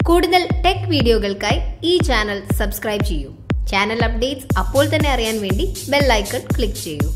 കൂടുതൽ ടെക് വീഡിയോകൾക്കായി ഈ ചാനൽ സബ്സ്ക്രൈബ് ചെയ്യൂ ചാനൽ അപ്ഡേറ്റ്സ് അപ്പോൾ തന്നെ അറിയാൻ വേണ്ടി ബെൽ ഐക്കൺ ക്ലിക്ക് ചെയ്യൂ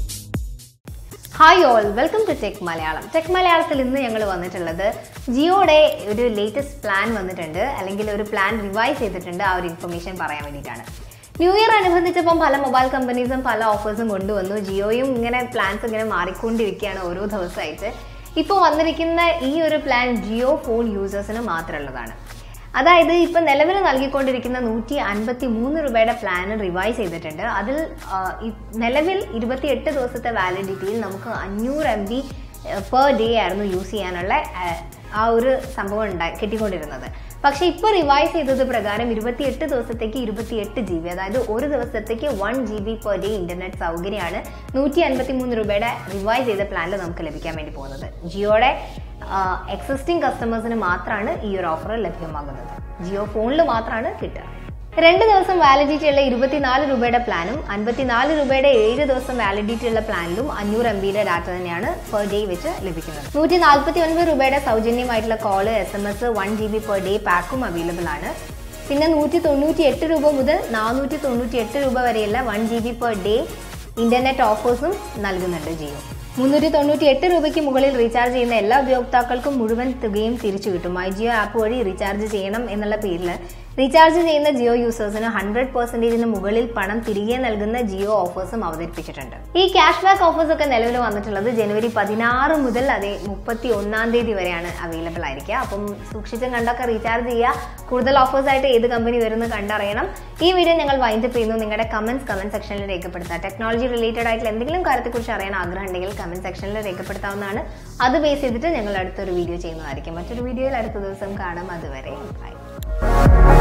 hi all welcome to tech Malayalam tech മലയാളത്തിൽ ഇന്ന് ഞങ്ങൾ വന്നിട്ടുള്ളത് ജിയോയുടെ ഒരു ലേറ്റസ്റ്റ് പ്ലാൻ വന്നിട്ടുണ്ട് അല്ലെങ്കിൽ ഒരു പ്ലാൻ റിവൈസ് ചെയ്തിട്ടുണ്ട് ആ ഒരു ഇൻഫർമേഷൻ പറയാൻ വേണ്ടിയിട്ടാണ് ന്യൂ ഇയർ അനുബന്ധിച്ചപ്പം പല മൊബൈൽ കമ്പനീസും പല ഓഫേഴ്സും കൊണ്ടുവന്നു ജിയോയും ഇങ്ങനെ പ്ലാൻസ് ഇങ്ങനെ മാറിക്കൊണ്ടിരിക്കുകയാണ് ഓരോ ദിവസമായിട്ട് ഇപ്പോൾ വന്നിരിക്കുന്ന ഈ ഒരു പ്ലാൻ ജിയോ ഫോൺ യൂസേഴ്സിന് മാത്രമുള്ളതാണ് അതായത് ഇപ്പം നിലവിൽ നൽകിക്കൊണ്ടിരിക്കുന്ന നൂറ്റി അൻപത്തി മൂന്ന് രൂപയുടെ പ്ലാൻ റിവൈസ് ചെയ്തിട്ടുണ്ട് അതിൽ ആ, ഈ നിലവിൽ ഇരുപത്തിയെട്ട് ദിവസത്തെ വാലിഡിറ്റിയിൽ നമുക്ക് അഞ്ഞൂറ് എം ബി പെർ ഡേ ആയിരുന്നു യൂസ് ചെയ്യാനുള്ള ആ, ആ ഒരു സംഭവം ഉണ്ടായി കിട്ടിക്കൊണ്ടിരുന്നത് പക്ഷെ ഇപ്പോൾ റിവൈസ് ചെയ്തത് പ്രകാരം ഇരുപത്തിയെട്ട് ദിവസത്തേക്ക് ഇരുപത്തിയെട്ട് ജി ബി അതായത് ഒരു ദിവസത്തേക്ക് one G B per day internet സൗകര്യമാണ് നൂറ്റി അൻപത്തി മൂന്ന് രൂപയുടെ റിവൈസ് ചെയ്ത പ്ലാനിൽ നമുക്ക് ലഭിക്കാൻ വേണ്ടി പോകുന്നത് ജിയോയുടെ എക്സിസ്റ്റിംഗ് കസ്റ്റമേഴ്സിന് മാത്രമാണ് ഈ ഒരു ഓഫർ ലഭ്യമാകുന്നത് ജിയോ ഫോണിൽ മാത്രമാണ് കിട്ടുക രണ്ട് ദിവസം വാലിഡിറ്റി ഉള്ള ഇരുപത്തിനാല് രൂപയുടെ പ്ലാനും അൻപത്തിനാല് രൂപയുടെ ഏഴ് ദിവസം വാലിഡിറ്റി ഉള്ള പ്ലാനിലും അഞ്ഞൂറ് എം ബിയുടെ ഡാറ്റ തന്നെയാണ് പെർ ഡേ വെച്ച് ലഭിക്കുന്നത് നൂറ്റി നാൽപ്പത്തി ഒൻപത് രൂപയുടെ സൗജന്യമായിട്ടുള്ള call S M S one G B per ഡേ പാക്കും അവൈലബിൾ ആണ് പിന്നെ നൂറ്റി തൊണ്ണൂറ്റി എട്ട് രൂപ മുതൽ നാനൂറ്റി തൊണ്ണൂറ്റി എട്ട് രൂപ വരെയുള്ള one G B per day internet ഓഫേഴ്സും നൽകുന്നുണ്ട് ജിയോ മുന്നൂറ്റി തൊണ്ണൂറ്റി എട്ട് രൂപയ്ക്ക് മുകളിൽ റീചാർജ് ചെയ്യുന്ന എല്ലാ ഉപയോക്താക്കൾക്കും മുഴുവൻ തുകയും തിരിച്ചു കിട്ടും മൈ ജിയോ ആപ്പ് വഴി റീചാർജ് ചെയ്യണം എന്നുള്ള പേരിൽ റീചാർജ് ചെയ്യുന്ന ജിയോ യൂസേഴ്സിന് ഹൺഡ്രഡ് പെർസെന്റേജിന് മുകളിൽ പണം തിരികെ നൽകുന്ന ജിയോ ഓഫേഴ്സും അവതരിപ്പിച്ചിട്ടുണ്ട് ഈ ക്യാഷ് ബാക്ക് ഓഫേഴ്സ് ഒക്കെ നിലവിൽ വന്നിട്ടുള്ളത് ജനുവരി പതിനാറ് മുതൽ അതേ മുപ്പത്തി ഒന്നാം തീയതി വരെയാണ് അവൈലബിൾ ആയിരിക്കുക അപ്പം സൂക്ഷിച്ചും കണ്ടൊക്കെ റീചാർജ് ചെയ്യുക കൂടുതൽ ഓഫേഴ്സ് ആയിട്ട് ഏത് കമ്പനി വരുന്നത് കണ്ടറിയണം ഈ വീഡിയോ ഞങ്ങൾ വൈൻഡപ്പ് ചെയ്യുന്നു നിങ്ങളുടെ കമന്റ്സ് കമന്റ് സെക്ഷനിൽ രേഖപ്പെടുത്തുക ടെക്നോളജി റിലേറ്റഡ് ആയിട്ടുള്ള എന്തെങ്കിലും കാര്യത്തെക്കുറിച്ച് അറിയാൻ ആഗ്രഹം ഉണ്ടെങ്കിൽ കമന്റ് സെക്ഷനിൽ രേഖപ്പെടുത്താവുന്നതാണ് അത് ബേസ് ചെയ്തിട്ട് ഞങ്ങൾ അടുത്തൊരു വീഡിയോ ചെയ്യുന്നതായിരിക്കും മറ്റൊരു വീഡിയോയിൽ അടുത്ത ദിവസം കാണാം അതുവരെ ബൈ